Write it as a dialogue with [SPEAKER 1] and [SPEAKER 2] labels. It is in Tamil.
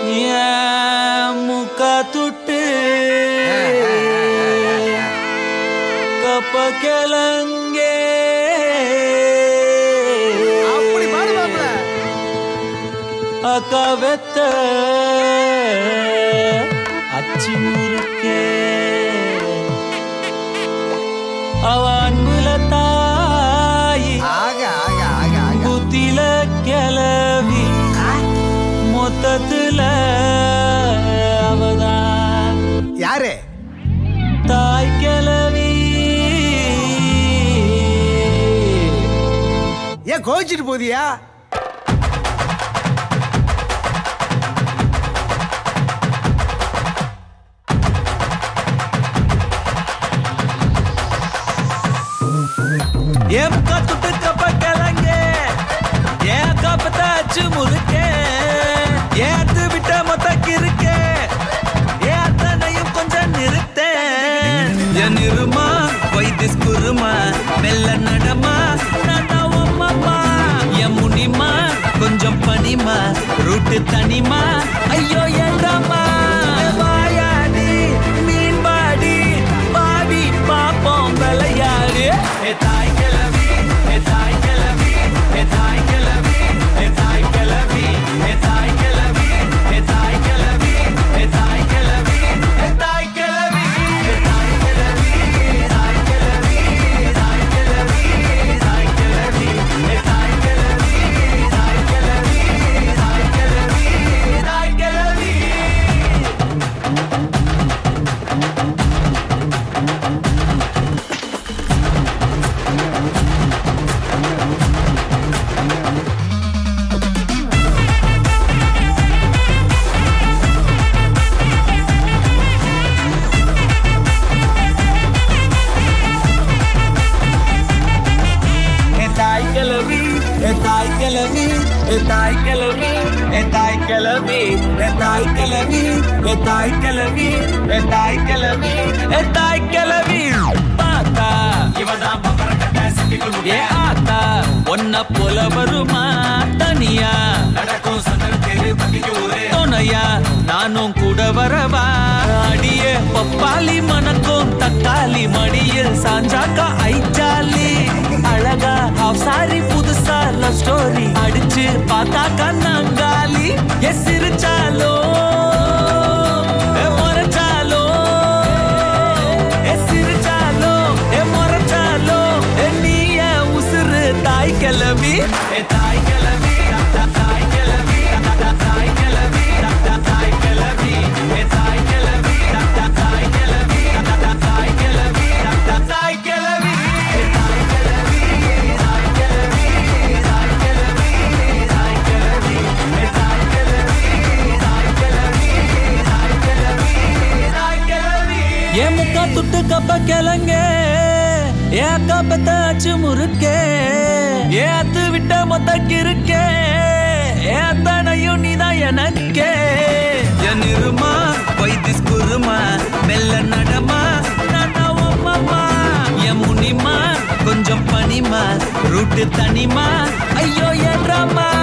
[SPEAKER 1] என் முக்க துட்டு கப்ப கிளங்கே
[SPEAKER 2] அப்படி பாடு மாப்ள
[SPEAKER 1] அக்கா வெத்த அச்சி முறுக்கே அவ அன்புல தாயி
[SPEAKER 2] ஆக ஆக ஆக ஆக
[SPEAKER 1] புத்தில கிளவி மொத்தத்துல அவதான்
[SPEAKER 2] யாரு
[SPEAKER 1] தாய் கிளவி
[SPEAKER 2] ஏன் கோவிச்சிட்டு போதியா
[SPEAKER 1] எம் கத்துட்டு கப்ப கிளங்க ஏன் கப்பத்த அச்சு முறுக்கே ஏத்து விட்ட மொத்த கிறுக்கே ஏத்தனையும் கொஞ்சம் நிறுத்தேன் என் இருமா வைத்திஸ் குருமா மெல்ல நடமா நானா உம்மம்மா என் முனிமா கொஞ்சம் பனிமா ரூட்டு தனிமா ஐயோ ஏண்டாமா வாயாடி மீன்பாடி பாடி பாப்போம் விளையாடு ஏ தாய் கிளவி ஏ தாய் கிளவி ஏ தாய் கிளவி ஏ தாய் கிளவி ஏ தாய் கிளவி ஏ தாய் கிளவி ஏ தாய் கிளவி ஏ தாய் கிளவி ஏ தாய் கிளவி தாய் கிளவி தாய் கிளவி தாய் கிளவி ஏ தாய் கிளவி தாய் கிளவி தாய் கிளவி தாய் கிளவி ஏ தாய் கிளவி ஏ தாய் கிளவி ஏ தாய் கிளவி ஏ தாய் கிளவி ஏ தாய் கிளவி ஏ தாய் கிளவி ஏ தாய் கிளவி ஏ தாய் கிளவி பாத்தா இவதான் ஏ ஆத்தா ஒன்ன போல வருமா தனியா நடக்கும் சந்தர் தெரு துணையா நானும் கூட வரவா அடியே பப்பாளி மணக்கும் தக்காளி மடியில் சாஞ்சாக்கா ஐச்சாலி அழகா ஹாஃப் சாரி புதுசா லவ் ஸ்டோரி அடிச்சு பார்த்தா கண்ணாங்காலி எ சிரிச்சாலோ எ முறைச்சாலோ எ சிரிச்சாலோ எ முறைச்சாலோ எ நீ என் உசுரு தாய் கிளவி எ தாய் கிளவி தாய் கிளவி தாய் கிளவி தாய் கிளவி எ தாய் கிளவி தாய் கிளவி தாய் கிளவி தாய் கிளவி ஏன் முக்கா துட்டு கப்ப கிளங்க ஏன் கப்பத்த அச்சு முறுக்கே ஏன் அத்து விட்ட மொத்த கிறுக்கே ஏன் தனையும் நீதான் எனக்கே என் இருமா வைத்திஸ் குருமா மெல்ல நடமா நானா உம்மம்மா என் முனிமா கொஞ்சம் பனிமா ரூட்டு தனிமா ஐயோ என்றம்மா